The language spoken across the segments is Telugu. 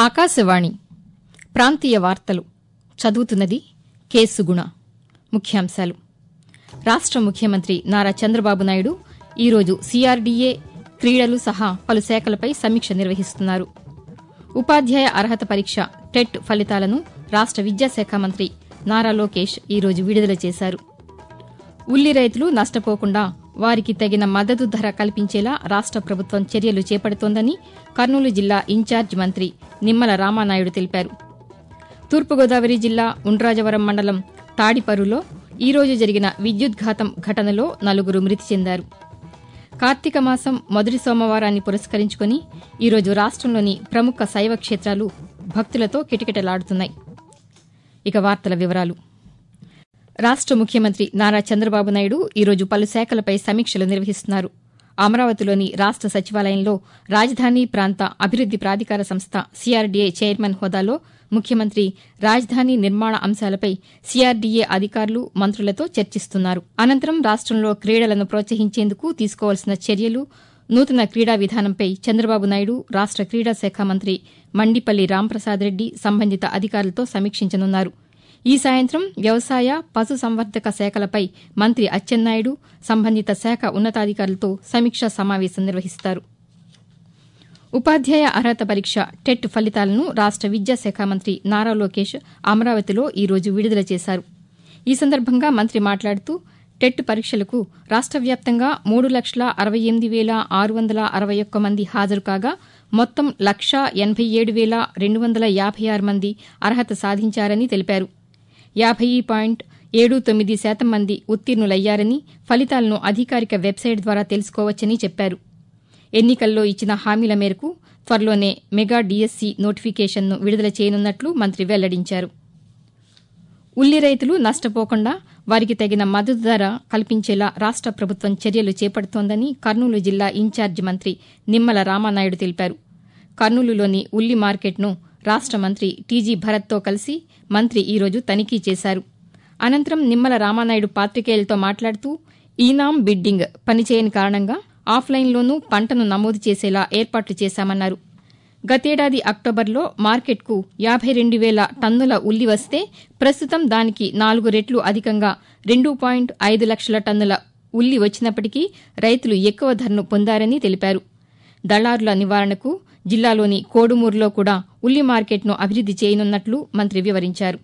ఆకాశవాణి ప్రాంతీయ వార్తలు చదువుతున్నది కేసుగుణ ముఖ్యాంశాలు రాష్ట ముఖ్యమంత్రి నారా చంద్రబాబు నాయుడు ఈరోజు సీఆర్డీఏ క్రీడలు సహా పలు శాఖలపై సమీక్ష నిర్వహిస్తున్నారు ఉపాధ్యాయ అర్హత పరీక్ష టెట్ ఫలితాలను రాష్ట విద్యాశాఖ మంత్రి నారా లోకేష్ ఈరోజు విడుదల చేశారు ఉల్లి రైతులు నష్టపోకుండా వారికి తగిన మద్దతు ధర కల్పించేలా రాష్ట ప్రభుత్వం చర్యలు చేపడుతోందని కర్నూలు జిల్లా ఇన్ఛార్జ్ మంత్రి నిమ్మల రామానాయుడు తెలిపారు తూర్పుగోదావరి జిల్లా ఉండ్రాజవరం మండలం తాడిపరులో ఈరోజు జరిగిన విద్యుద్ఘాతం ఘటనలో నలుగురు మృతి చెందారు కార్తీక మాసం మొదటి సోమవారాన్ని పురస్కరించుకుని ఈరోజు రాష్టంలోని ప్రముఖ శైవ క్షేత్రాలు భక్తులతో కిటకిటలాడుతున్నాయి ఇక వార్తల వివరాలు రాష్ట ముఖ్యమంత్రి నారా చంద్రబాబు నాయుడు ఈరోజు పలు శాఖలపై సమీక్షలు నిర్వహిస్తున్నారు అమరావతిలోని రాష్ట సచివాలయంలో రాజధాని ప్రాంత అభివృద్ది ప్రాధికార సంస్థ సీఆర్డీఏ చైర్మన్ హోదాలో ముఖ్యమంత్రి రాజధాని నిర్మాణ అంశాలపై సీఆర్డీఏ అధికారులు మంత్రులతో చర్చిస్తున్నారు అనంతరం రాష్టంలో క్రీడలను ప్రోత్సహించేందుకు తీసుకోవాల్సిన చర్యలు నూతన క్రీడా విధానంపై చంద్రబాబు నాయుడు రాష్ట క్రీడా శాఖ మంత్రి మండిపల్లి రాంప్రసాద్ రెడ్డి సంబంధిత అధికారులతో సమీక్షించనున్నారు ఈ సాయంత్రం వ్యవసాయ పశు సంవర్ధక శాఖలపై మంత్రి అచ్చెన్నాయుడు సంబంధిత శాఖ ఉన్నతాధికారులతో సమీక్షా సమావేశం నిర్వహిస్తారు ఉపాధ్యాయ అర్హత పరీక్ష టెట్ ఫలితాలను రాష్ట విద్యాశాఖ మంత్రి నారా లోకేష్ అమరావతిలో ఈరోజు విడుదల చేశారు ఈ సందర్భంగా మంత్రి మాట్లాడుతూ టెట్ పరీక్షలకు రాష్ట వ్యాప్తంగా మూడు లక్షల అరవై ఎనిమిది వేల ఆరు వందల అరవై ఒక్క మంది హాజరు కాగా మొత్తం లక్షా ఎనబై ఏడు వేల రెండు వందల యాభై ఆరు మంది అర్హత సాధించారని తెలిపారు యాభై పాయింట్ ఏడు తొమ్మిది శాతం మంది ఉత్తీర్ణులయ్యారని ఫలితాలను అధికారిక వెబ్సైట్ ద్వారా తెలుసుకోవచ్చని చెప్పారు ఎన్నికల్లో ఇచ్చిన హామీల మేరకు త్వరలోనే మెగా డీఎస్సీ నోటిఫికేషన్ను విడుదల చేయనున్నట్లు మంత్రి వెల్లడించారు ఉల్లి రైతులు నష్టపోకుండా వారికి తగిన మద్దతు ధర కల్పించేలా రాష్ట ప్రభుత్వం చర్యలు చేపడుతోందని కర్నూలు జిల్లా ఇన్ఛార్జి మంత్రి నిమ్మల రామానాయుడు తెలిపారు కర్నూలులోని ఉల్లి మార్కెట్ను రాష్ట మంత్రి టీజీ భరత్తో కలిసి మంత్రి ఈరోజు తనిఖీ చేశారు అనంతరం నిమ్మల రామానాయుడు పాతికేయులతో మాట్లాడుతూ ఈనాం బిడ్డింగ్ పనిచేయని కారణంగా ఆఫ్లైన్లోనూ పంటను నమోదు చేసేలా ఏర్పాట్లు చేశామన్నారు గతేడాది అక్టోబర్లో మార్కెట్కు యాభై రెండు వేల టన్నుల ఉల్లి వస్తే ప్రస్తుతం దానికి నాలుగు రెట్లు అధికంగా రెండు పాయింట్ ఐదు లక్షల టన్నుల ఉల్లి వచ్చినప్పటికీ రైతులు ఎక్కువ ధరను పొందారని తెలిపారు దళారుల నివారణకు జిల్లాలోని కోడుమూరులో కూడా ఉల్లి మార్కెట్ను అభివృద్ది చేయనున్నట్లు మంత్రి వివరించారు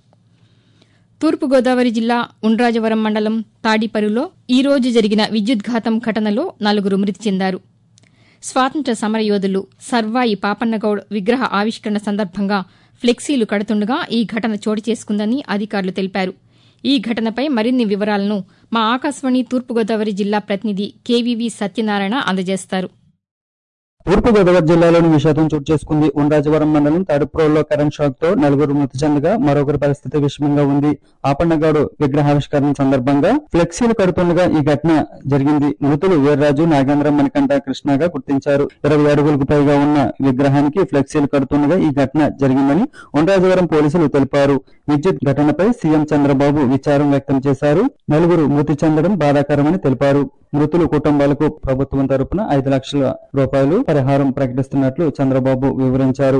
తూర్పుగోదావరి జిల్లా ఉండ్రాజవరం మండలం తాడిపరులో ఈరోజు జరిగిన విద్యుద్ఘాతం ఘటనలో నలుగురు మృతి చెందారు స్వాతంత్ర్య సమరయోధులు సర్వాయి పాపన్నగౌడ్ విగ్రహ ఆవిష్కరణ సందర్భంగా ఫ్లెక్సీలు కడుతుండగా ఈ ఘటన చోటు చేసుకుందని అధికారులు తెలిపారు ఈ ఘటనపై మరిన్ని వివరాలను మా ఆకాశవాణి తూర్పుగోదావరి జిల్లా ప్రతినిధి కేవీవీ సత్యనారాయణ అందజేస్తారు తూర్పుగోదావరి జిల్లాలోని విషాదం చోటు చేసుకుంది ఉండ్రాజవరం మండలం తడుపురోల్లో కరెంట్ షాక్ తో నలుగురు మృతి చెందగా మరొకరి పరిస్థితి విషమంగా ఉంది ఆపన్నగాడు విగ్రహావిష్కరణ సందర్భంగా ఫ్లెక్సీలు కడుతుండగా ఈ ఘటన జరిగింది మృతులు వీర్రాజు నాగేంద్రం మణికంఠ కృష్ణగా గుర్తించారు ఇరవై అడుగులకు పైగా ఉన్న విగ్రహానికి ఫ్లెక్సీలు కడుతుండగా ఈ ఘటన జరిగిందని ఉండ్రాజవరం పోలీసులు తెలిపారు విద్యుత్ ఘటనపై సీఎం చంద్రబాబు విచారం వ్యక్తం చేశారు నలుగురు మృతి చెందడం బాధాకరమని తెలిపారు మృతుల కుటుంబాలకు ప్రభుత్వం తరపున ఐదు లక్షల రూపాయలు పరిహారం ప్రకటిస్తున్నట్లు చంద్రబాబు వివరించారు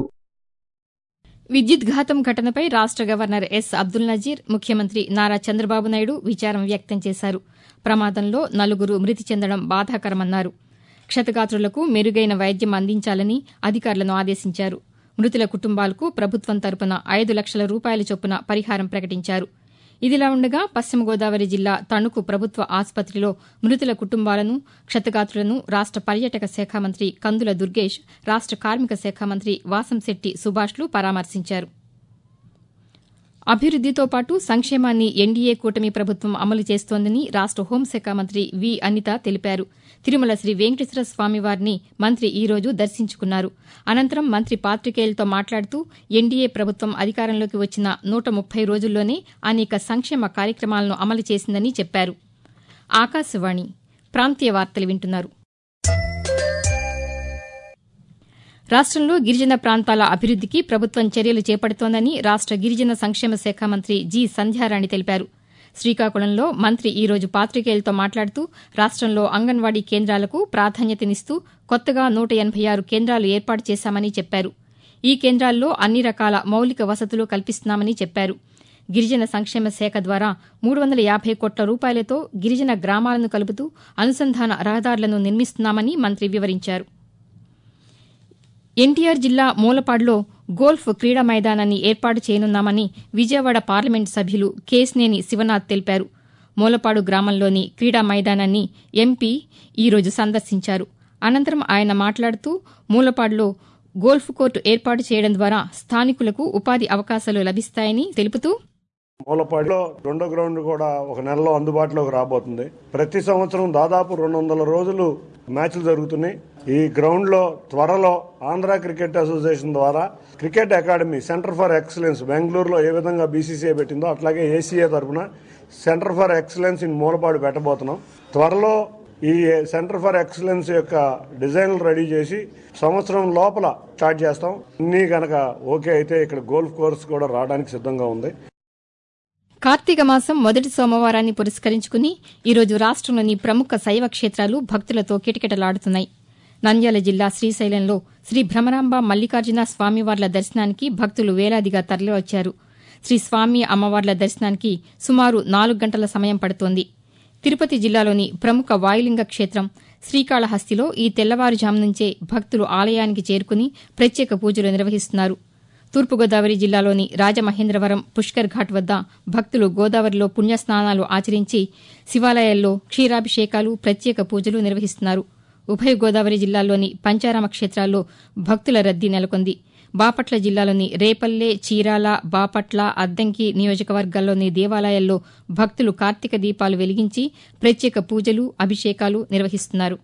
విద్యుత్ ఘాతం ఘటనపై రాష్ట గవర్నర్ ఎస్ అబ్దుల్ నజీర్ ముఖ్యమంత్రి నారా చంద్రబాబు నాయుడు విచారం వ్యక్తం చేశారు ప్రమాదంలో నలుగురు మృతి చెందడం బాధాకరమన్నారు క్షతగాత్రులకు మెరుగైన వైద్యం అందించాలని అధికారులను ఆదేశించారు మృతుల కుటుంబాలకు ప్రభుత్వం తరపున ఐదు లక్షల రూపాయల చొప్పున పరిహారం ప్రకటించారు ఇదిలా ఉండగా పశ్చిమ గోదావరి జిల్లా తణుకు ప్రభుత్వ ఆసుపత్రిలో మృతుల కుటుంబాలను క్షతగాత్రులను రాష్ట పర్యాటక శాఖ మంత్రి కందుల దుర్గేష్ రాష్ట కార్మిక శాఖ మంత్రి వాసంశెట్టి సుభాష్లు పరామర్శించారు అభివృద్దితో పాటు సంక్షేమాన్ని ఎన్డీఏ కూటమి ప్రభుత్వం అమలు చేస్తోందని రాష్ట హోంశాఖ మంత్రి వి అనిత తెలిపారు తిరుమల శ్రీ వెంకటేశ్వర స్వామివారిని మంత్రి ఈ రోజు దర్శించుకున్నారు అనంతరం మంత్రి పాతికేయులతో మాట్లాడుతూ ఎన్డీఏ ప్రభుత్వం అధికారంలోకి వచ్చిన నూట ముప్పై రోజుల్లోనే అనేక సంక్షేమ కార్యక్రమాలను అమలు చేసిందని చెప్పారు ఆకాశవాణి ప్రాంతీయ వార్తలు వింటున్నారు రాష్టంలో గిరిజన ప్రాంతాల అభివృద్దికి ప్రభుత్వం చర్యలు చేపడుతోందని రాష్ట గిరిజన సంక్షేమ శాఖ మంత్రి జి సంధ్యారాణి తెలిపారు శ్రీకాకుళంలో మంత్రి ఈ రోజు పాతికేయులతో మాట్లాడుతూ రాష్టంలో అంగన్వాడీ కేంద్రాలకు ప్రాధాన్యతనిస్తూ కొత్తగా నూట ఎనబై ఆరు కేంద్రాలు ఏర్పాటు చేశామని చెప్పారు ఈ కేంద్రాల్లో అన్ని రకాల మౌలిక వసతులు కల్పిస్తున్నామని చెప్పారు గిరిజన సంక్షేమ శాఖ ద్వారా మూడు వందల యాభై కోట్ల రూపాయలతో గిరిజన గ్రామాలను కలుపుతూ అనుసంధాన రహదారులను నిర్మిస్తున్నామని మంత్రి వివరించారు ఎన్టీఆర్ జిల్లా మూలపాడులో గోల్ఫ్ క్రీడా మైదానాన్ని ఏర్పాటు చేయనున్నామని విజయవాడ పార్లమెంటు సభ్యులు కేశినేని శివనాథ్ తెలిపారు మూలపాడు గ్రామంలోని క్రీడా మైదానాన్ని ఎంపీ ఈరోజు సందర్శించారు అనంతరం ఆయన మాట్లాడుతూ మూలపాడులో గోల్ఫ్ కోర్టు ఏర్పాటు చేయడం ద్వారా స్థానికులకు ఉపాధి అవకాశాలు లభిస్తాయని తెలుపుతూ మూలపాడులో రెండో గ్రౌండ్ కూడా ఒక నెలలో అందుబాటులోకి రాబోతుంది ప్రతి సంవత్సరం దాదాపు రెండు వందల రోజులు మ్యాచ్లు జరుగుతున్నాయి ఈ గ్రౌండ్ లో త్వరలో ఆంధ్ర క్రికెట్ అసోసియేషన్ ద్వారా cricket academy centre for excellence బెంగళూరులో ఏ విధంగా బీసీసీఐ పెట్టిందో అట్లాగే ఏసీఏ తరఫున centre for excellence in Mulapadu పెట్టబోతున్నాం త్వరలో ఈ సెంటర్ ఫర్ ఎక్సలెన్స్ యొక్క డిజైన్లు రెడీ చేసి సంవత్సరం లోపల స్టార్ట్ చేస్తాం అన్నీ గనక ఓకే అయితే ఇక్కడ గోల్ఫ్ కోర్స్ కూడా రావడానికి సిద్ధంగా ఉంది కార్తీక మాసం మొదటి సోమవారాన్ని పురస్కరించుకుని ఈరోజు రాష్టంలోని ప్రముఖ శైవ క్షేత్రాలు భక్తులతో కిటకిటలాడుతున్నాయి నంద్యాల జిల్లా శ్రీశైలంలో శ్రీ భ్రమరాంబ మల్లికార్జున స్వామివార్ల దర్శనానికి భక్తులు వేలాదిగా తరలివచ్చారు శ్రీ స్వామి అమ్మవార్ల దర్శనానికి సుమారు నాలుగు గంటల సమయం పడుతోంది తిరుపతి జిల్లాలోని ప్రముఖ వాయులింగ క్షేత్రం శ్రీకాళహస్తిలో ఈ తెల్లవారుజాము నుంచే భక్తులు ఆలయానికి చేరుకుని ప్రత్యేక పూజలు నిర్వహిస్తున్నారు తూర్పుగోదావరి జిల్లాలోని రాజమహేంద్రవరం పుష్కర్ ఘాట్ వద్ద భక్తులు గోదావరిలో పుణ్యస్నానాలు ఆచరించి శివాలయాల్లో క్షీరాభిషేకాలు ప్రత్యేక పూజలు నిర్వహిస్తున్నారు ఉభయ గోదావరి జిల్లాల్లోని పంచారామ క్షేత్రాల్లో భక్తుల రద్దీ నెలకొంది బాపట్ల జిల్లాలోని రేపల్లె చీరాల బాపట్ల అద్దంకి నియోజకవర్గాల్లోని దేవాలయాల్లో భక్తులు కార్తీక దీపాలు వెలిగించి ప్రత్యేక పూజలు అభిషేకాలు నిర్వహిస్తున్నారు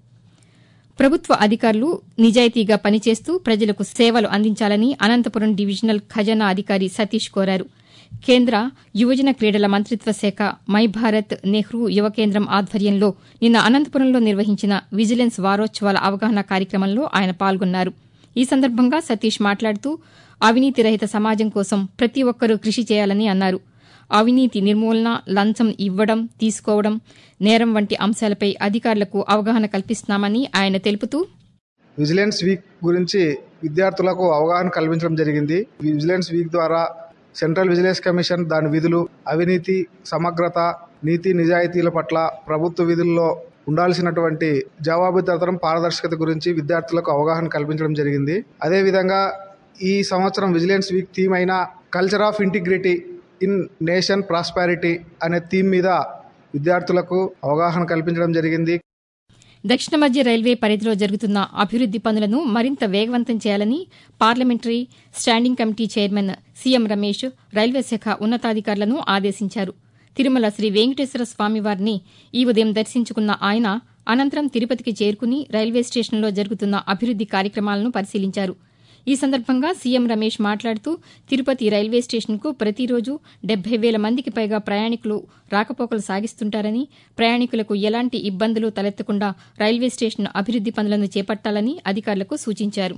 ప్రభుత్వ అధికారులు నిజాయితీగా పనిచేస్తూ ప్రజలకు సేవలు అందించాలని అనంతపురం డివిజనల్ ఖజానా అధికారి సతీష్ కోరారు కేంద్ర యువజన క్రీడల మంత్రిత్వ శాఖ మై భారత్ నెహ్రూ యువ కేంద్రం ఆధ్వర్యంలో నిన్న అనంతపురంలో నిర్వహించిన విజిలెన్స్ వారోత్సవాల అవగాహన కార్యక్రమంలో ఆయన పాల్గొన్నారు ఈ సందర్భంగా సతీష్ మాట్లాడుతూ అవినీతి రహిత సమాజం కోసం ప్రతి ఒక్కరూ కృషి చేయాలని అన్నారు అవినీతి నిర్మూలన లంచం ఇవ్వడం తీసుకోవడం నేరం వంటి అంశాలపై అధికారులకు అవగాహన కల్పిస్తున్నామని ఆయన తెలుపుతూ విజిలెన్స్ వీక్ గురించి విద్యార్థులకు అవగాహన కల్పించడం జరిగింది విజిలెన్స్ వీక్ ద్వారా సెంట్రల్ విజిలెన్స్ కమిషన్ దాని విధులు అవినీతి సమగ్రత నీతి నిజాయితీల పట్ల ప్రభుత్వ విధుల్లో ఉండాల్సినటువంటి జవాబుదారితనం పారదర్శకత గురించి విద్యార్థులకు అవగాహన కల్పించడం జరిగింది అదేవిధంగా ఈ సంవత్సరం విజిలెన్స్ వీక్ థీమ్ అయిన culture of integrity in nation prosperity అనే థీమ్ మీద విద్యార్థులకు అవగాహన కల్పించడం జరిగింది దక్షిణ మధ్య రైల్వే పరిధిలో జరుగుతున్న అభివృద్ది పనులను మరింత వేగవంతం చేయాలని parliamentary standing committee chairman CM Ramesh railway శాఖ ఉన్నతాధికారులను ఆదేశించారు తిరుమల శ్రీ వెంకటేశ్వర స్వామివారిని ఈ ఉదయం దర్శించుకున్న ఆయన అనంతరం తిరుపతికి చేరుకుని రైల్వే స్టేషన్లో జరుగుతున్న అభివృద్ది కార్యక్రమాలను పరిశీలించారు ఈ సందర్భంగా సీఎం రమేష్ మాట్లాడుతూ తిరుపతి రైల్వే స్టేషన్కు ప్రతిరోజు డెబ్బై వేల మందికి పైగా ప్రయాణికులు రాకపోకలు సాగిస్తుంటారని ప్రయాణికులకు ఎలాంటి ఇబ్బందులు తలెత్తకుండా రైల్వే స్టేషన్ అభివృద్ది పనులను చేపట్టాలని అధికారులకు సూచించారు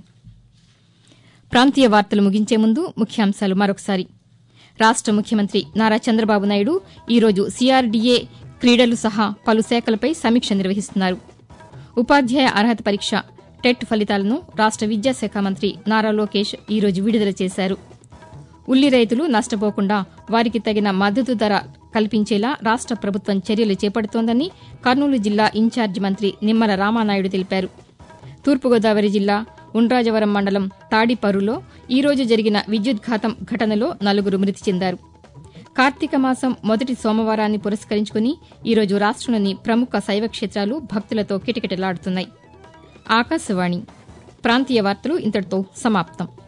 ప్రాంతీయ వార్తలు ముగించే ముందు ముఖ్యాంశాలు మరొకసారి రాష్ట ముఖ్యమంత్రి నారా చంద్రబాబు నాయుడు ఈరోజు సీఆర్డీఏ క్రీడలు సహా పలు శాఖలపై సమీక్ష నిర్వహిస్తున్నారు ఉపాధ్యాయ అర్హత పరీక్ష టెట్ ఫలితాలను రాష్ట విద్యాశాఖ మంత్రి నారా లోకేష్ ఈరోజు విడుదల చేశారు ఉల్లి రైతులు నష్టపోకుండా వారికి తగిన మద్దతు ధర కల్పించేలా రాష్ట ప్రభుత్వం చర్యలు చేపడుతోందని కర్నూలు జిల్లా ఇన్ఛార్జి మంత్రి నిమ్మల రామానాయుడు తెలిపారు తూర్పుగోదావరి జిల్లా ఉండ్రాజవరం మండలం తాడిపరులో ఈరోజు జరిగిన విద్యుద్ఘాతం ఘటనలో నలుగురు మృతి చెందారు కార్తీక మాసం మొదటి సోమవారాన్ని పురస్కరించుకుని ఈరోజు రాష్టంలోని ప్రముఖ శైవ క్షేత్రాలు భక్తులతో కిటకిటలాడుతున్నాయి ఆకాశవాణి ప్రాంతీయ వార్తలు ఇంతటితో సమాప్తం